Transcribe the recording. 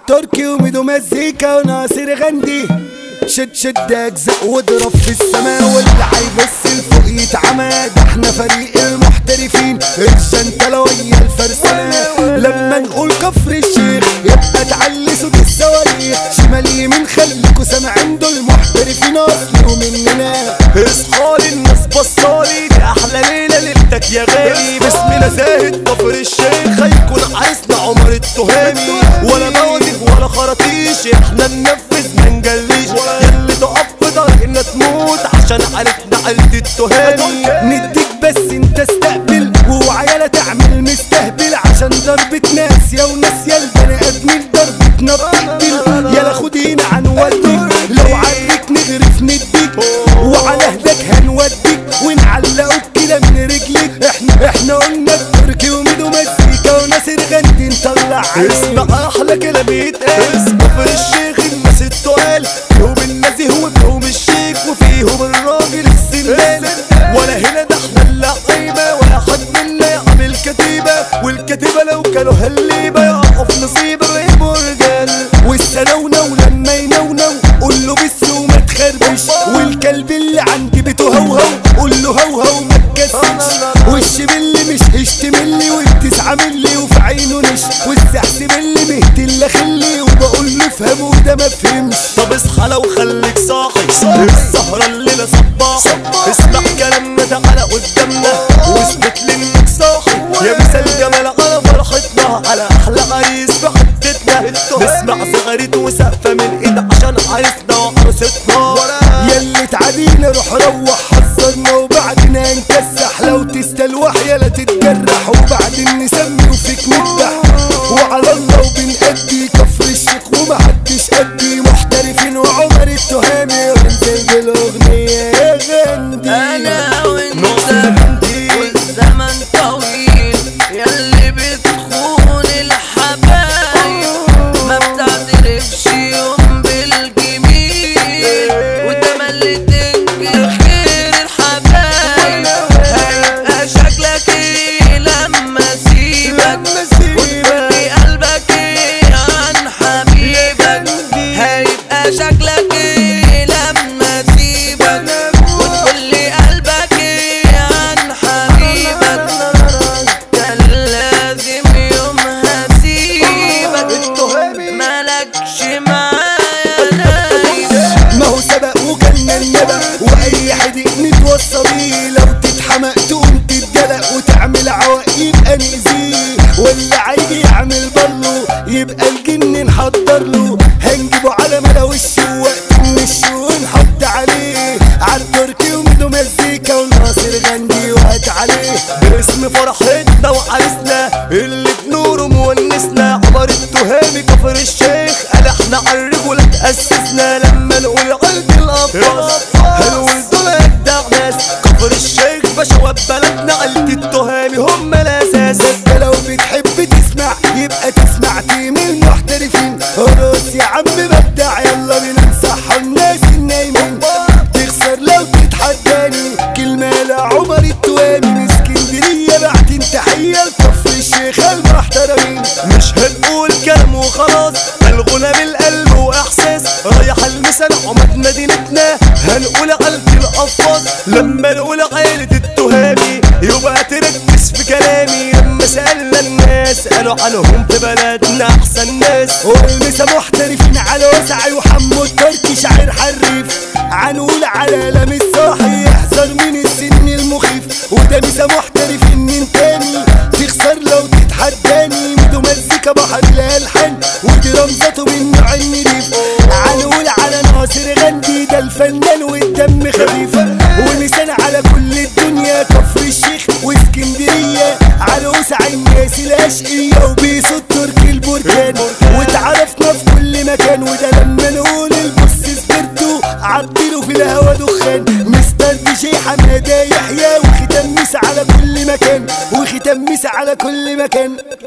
تركي وميدو مزيكا وناصر غندي شد شد اجزاء واضرب في السماء واللي هيبص لفوق يتعمى ده احنا فريق المحترفين الجنتلة ويا الفرسانة لما نقول كفر الشيخ يبقى تعلي صوت الصواريخ شمال يمين خليكوا سامعين دول محترفين اصلي ومننا اصحالي الناس بصالي دي احلى ليله ليلتك يا غالي باسمنا زاهد كفر الشيخ هيكون عريسنا عمر التهامي ولا بوازيك ولا خراطيش احنا ننفذ ما نجليش ياللي تقف في طريقنا تموت عشان عيلتنا عيلة التهامي نديك بس انت استقبل وعيالة تعمل مستهبل عشان ضربة ناس يا وناس يا البني ادمين ضربتنا بتقتل يلا خدين عن وديك لو عندك نغرف نديك وعلى هداك هنوديك ونعلقوك كده من رجلك احنا احنا قلنا التركي وميدو مزيكا وناصر غندي نطلع عليك اسمع احلى كلام يتقال كفر الشيخ الناس التقال فيهم النزيه وفيهم الشيك وفيهم الراجل السندال ولا هنا ده احنا اللعيبه ولا حد منا يعمل كتيبه والكتيبه لو كانوا هالليبه يقعوا في نصيب الرهيب ورجال والسنونو لما ينونو قول له بس وما تخربش والكلب اللي عندي بيته هوهو قول له هوهو ما تكسبش والشبل مش هشتملي والتسعة ملي وفي عينه نش والسحس ملي مهتل خلي وبقول له افهم وده ما فهمش طب اصحى لو خليك صاحي السهرة الليلة صباحي اسمع كلامنا تعالى قدامنا واثبت لي انك صاحي يا مثال جمال على فرحتنا على احلى عريس في حتتنا نسمع صغاريت وسقفة من ايد عشان عريسنا وعروستنا ياللي تعادينا روح روح حذرنا وبعدين هنكسح لو تستلوح يلا تتجرح وبعدين نسمي وفيك نذبح وعلى الله وبنأدي كفر الشيخ ومحدش قدي محترفين وعمر التهامي ونزل بالاغنية يا غندي انا وانت نوصل والزمن طويل ياللي بتخون الحبايب ما بتعترفش يوم بالجميل وتملي تنكر خير الحبايب هيبقى شكلك ايه لما اسيبك وتقولي قلبك ايه عن حبيبك هيبقى شكلك ايه لما اسيبك وتقولي قلبك ايه عن حبيبك كان لازم يوم هسيبك مالكش معايا نايم ما هو سبق وكان النبأ واي حد نتوصى بيه لو تتحمق تقوم تتدلق وتعمل عوائق يبقى نأذيه ولا هيجي يعمل بلو يبقى الجن نحضر له هنجيبه على ملا وشه وقت من الشو ونحط عليه عالتركي وميدو مزيكا وناصر غندي وهات عليه باسم فرحتنا وعريسنا اللي بنوره مونسنا عمر التهامي كفر الشيخ قال احنا عالرجولة تأسسنا لما نقول قلب الأفراس هنقول دول أجدع ناس كفر الشيخ بشوات بلدنا عيلة التهامي هم الأساس انت لو بتحب تسمع يبقى تسمع تيم المحترفين خلاص يا عم بدع يلا بينا نصحى الناس النايمين تخسر لو تتحداني كلمة لعمر التوامي من اسكندرية بعتين تحية لكفر الشيخ المحترمين مش هنقول كلام وخلاص الغنى من القلب واحساس رايح المثل عمد مدينتنا هنقول عيلة القفاص لما نقول عيلة التهامي يبقى تركز في كلامي لما سألنا الناس قالوا عنهم في بلدنا احسن ناس والمسا محترفين على وسعي وحمو التركي شاعر حريف عنقول على لم الصاحي يحذر من السن المخيف وده مسا محترفين من تاني تخسر لو تتحداني ميدو مزيكا بحر الالحان ودي رمزته من نوع النضيف عنقول على ناصر غندي ده الفنان والدم خفيف ومثال على كل الدنيا كفر الشيخ واسكندريه على وسع الناس الاشقيه وبيسو التركي البركان واتعرفنا في كل مكان وده لما نقول البص سبرتو عديله في الهوا دخان مستر دي جي حماده يحيى وختم مسا على كل مكان وختم مسا على كل مكان